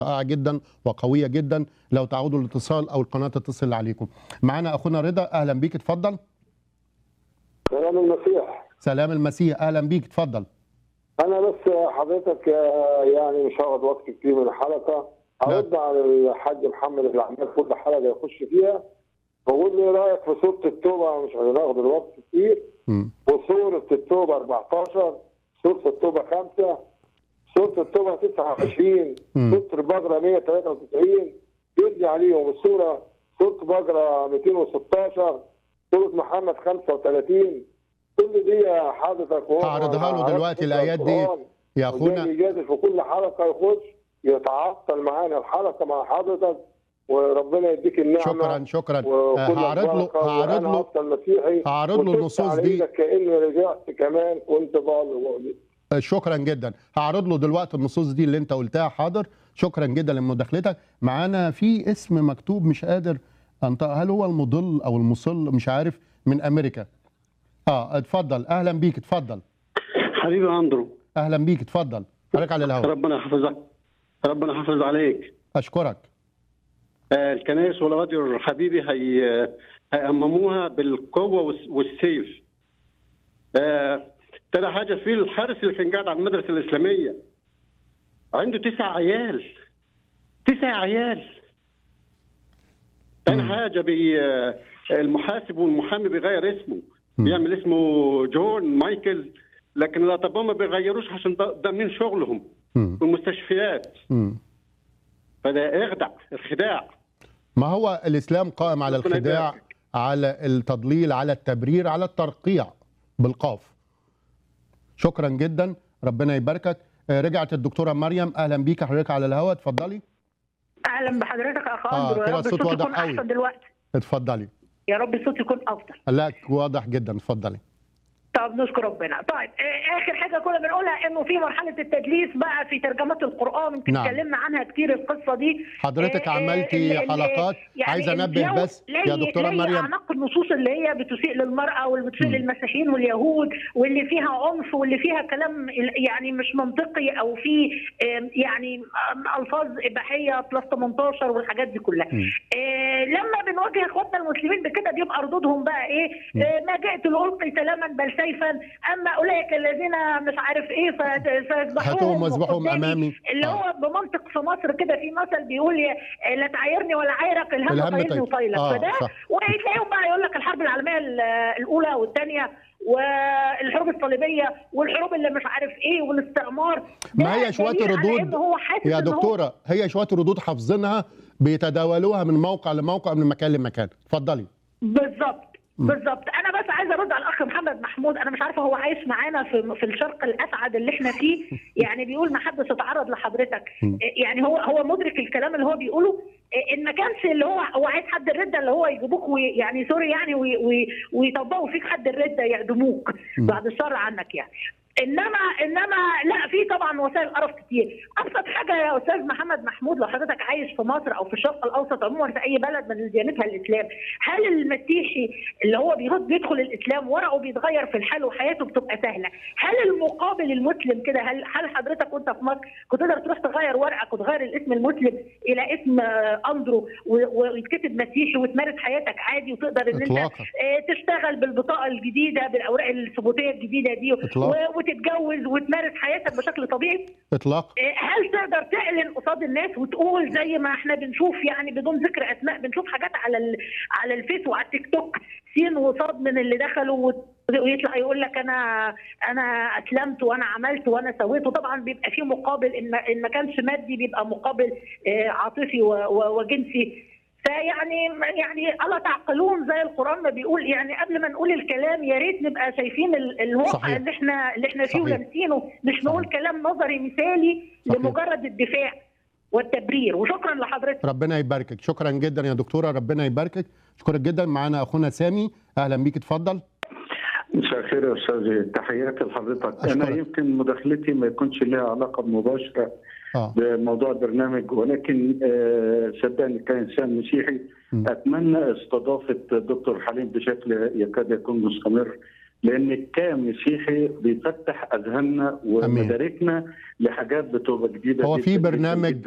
رائعه جدا وقويه جدا لو تعودوا الاتصال او القناه تتصل عليكم معانا اخونا رضا اهلا بيك اتفضل سلام المسيح سلام المسيح اهلا بيك اتفضل انا بس حضرتك آه، يعني مش هقعد وقت كتير من الحلقه هرد على الحاج محمد اللي عمال كل حلقه يخش فيها بقول لي رايك في سوره التوبه مش هناخد الوقت كتير مم. وسوره التوبه 14 سوره التوبه 5 سوره التوبه 29 مم. سوره البقره 193 يرجع عليهم السوره سوره البقره 216 سوره محمد 35 كل دي حضرتك وهو هعرضها له عرفت دلوقتي تقرأ الآيات دي القرآن يا وجاي اخونا يجادل في كل حلقه يخش يتعطل معانا الحلقه مع حضرتك وربنا يديك النعمه شكرا شكرا آه، وكل هعرض له البركة هعرض وأنا له أفضل مسيحي هعرض له وتبت النصوص على دي إيدك كاني رجعت كمان كنت ضال شكرا جدا هعرض له دلوقتي النصوص دي اللي انت قلتها حاضر شكرا جدا لمداخلتك معانا في اسم مكتوب مش قادر انطق هل هو المضل او المصل مش عارف من امريكا اه اتفضل اهلا بيك اتفضل حبيبي اندرو اهلا بيك اتفضل حضرتك على الهواء ربنا يحفظك ربنا يحفظ عليك اشكرك آه، الكنائس والراديو حبيبي هي هيأمموها بالقوة والس- والسيف آه، تاني حاجة في الحارس اللي كان قاعد على المدرسة الإسلامية عنده تسع عيال تسع عيال تاني حاجة بي آه، المحاسب والمحامي بيغير اسمه بيعمل اسمه جون مايكل لكن الأطباء ما بيغيروش عشان ده, ده من شغلهم مم. في المستشفيات مم. فده اخدع الخداع ما هو الاسلام قائم على ربنا الخداع يبارك. على التضليل على التبرير على الترقيع بالقاف شكرا جدا ربنا يباركك آه، رجعت الدكتوره مريم اهلا بيك حضرتك على الهواء اتفضلي اهلا بحضرتك يا اخ آه، اندرو كده يا رب الصوت الصوت واضح يكون قوي. احسن دلوقتي اتفضلي يا رب الصوت يكون افضل لا واضح جدا اتفضلي طب نشكر ربنا طيب آه، اخر حاجه كنا بنقولها انه في مرحله التدليس بقى في ترجمات القران يمكن نعم. اتكلمنا عنها كتير القصه دي حضرتك آه، آه، عملتي ال- ال- حلقات عايز انبه لو- بس لا يا ي- دكتوره لا مريم اعناق النصوص اللي هي بتسيء للمراه واللي بتسيء مم. للمسيحيين واليهود واللي فيها عنف واللي فيها كلام يعني مش منطقي او في آم، يعني آم، الفاظ اباحيه بلس 18 والحاجات دي كلها مم. آه، لما بنواجه اخواتنا المسلمين بكده بيبقى ردودهم بقى ايه آه، ما جئت لالقي سلاما بل سيفا اما اولئك الذين مش عارف ايه فت- فيذبحوهم هاتوهم واذبحوهم قدامي. امامي اللي آه. هو بمنطق في مصر كده في مثل بيقول يا- آه، لا تعايرني ولا عايرك الهم الهم طايرني طاير. وطايلك آه، فده صح. وتلاقيهم بقى يقول لك الحرب العالميه ال- الاولى والثانيه والحروب الصليبيه والحروب اللي مش عارف ايه والاستعمار ما ده هي شويه دليل على ردود إن هو حاسس يا إن هو دكتوره هي شويه ردود حافظينها بيتداولوها من موقع لموقع من مكان لمكان اتفضلي بالظبط بالظبط انا بس عايزه ارد على الاخ محمد محمود انا مش عارفه هو عايش معانا في في الشرق الاسعد اللي احنا فيه يعني بيقول ما حدش اتعرض لحضرتك م. يعني هو هو مدرك الكلام اللي هو بيقوله ان ما كانش اللي هو هو عايز حد الرده اللي هو يجيبوك وي- يعني سوري يعني وي- وي- ويطبقوا فيك حد الرده يعدموك م. بعد الشر عنك يعني انما انما لا في طبعا وسائل قرف كتير ابسط حاجه يا استاذ محمد محمود لو حضرتك عايش في مصر او في الشرق الاوسط عموما في اي بلد من اللي ديانتها الاسلام هل المسيحي اللي هو بيرد بيدخل الاسلام ورقه بيتغير في الحال وحياته بتبقى سهله هل المقابل المسلم كده هل هل حضرتك وانت في مصر كنت تقدر تروح تغير ورقك وتغير الاسم المسلم الى اسم آه، اندرو و- ويتكتب مسيحي وتمارس حياتك عادي وتقدر ان انت إطلاقاً. آه، تشتغل بالبطاقه الجديده بالاوراق الثبوتيه الجديده دي إطلاقاً. و- وتتجوز وتمارس حياتك بشكل طبيعي اطلاق آه، هل تقدر تعلن قصاد الناس وتقول زي ما احنا بنشوف يعني بدون ذكر اسماء بنشوف حاجات على ال- على الفيس وعلى التيك توك سين وصاد من اللي دخلوا وت- ويطلع يقول لك انا انا اسلمت وانا عملت وانا سويت وطبعا بيبقى في مقابل ان ما- ان ما كانش مادي بيبقى مقابل آه، عاطفي و- و- وجنسي فيعني يعني الا تعقلون زي القران ما بيقول يعني قبل ما نقول الكلام يا ريت نبقى شايفين ال- الواقع صحيح. اللي احنا اللي احنا فيه صحيح. ولامسينه مش نقول كلام نظري مثالي صحيح. لمجرد الدفاع والتبرير وشكرا لحضرتك ربنا يباركك شكرا جدا يا دكتوره ربنا يباركك شكرا جدا معانا اخونا سامي اهلا بيك اتفضل مساء الخير يا استاذ تحياتي لحضرتك أشكرك. انا يمكن مداخلتي ما يكونش لها علاقه مباشره اه بموضوع البرنامج ولكن آه، صدقني كانسان مسيحي م. اتمنى استضافه الدكتور حليم بشكل يكاد يكون مستمر لان كمسيحي بيفتح اذهاننا ومداركنا لحاجات بتبقى جديده هو جداً في جداً برنامج جداً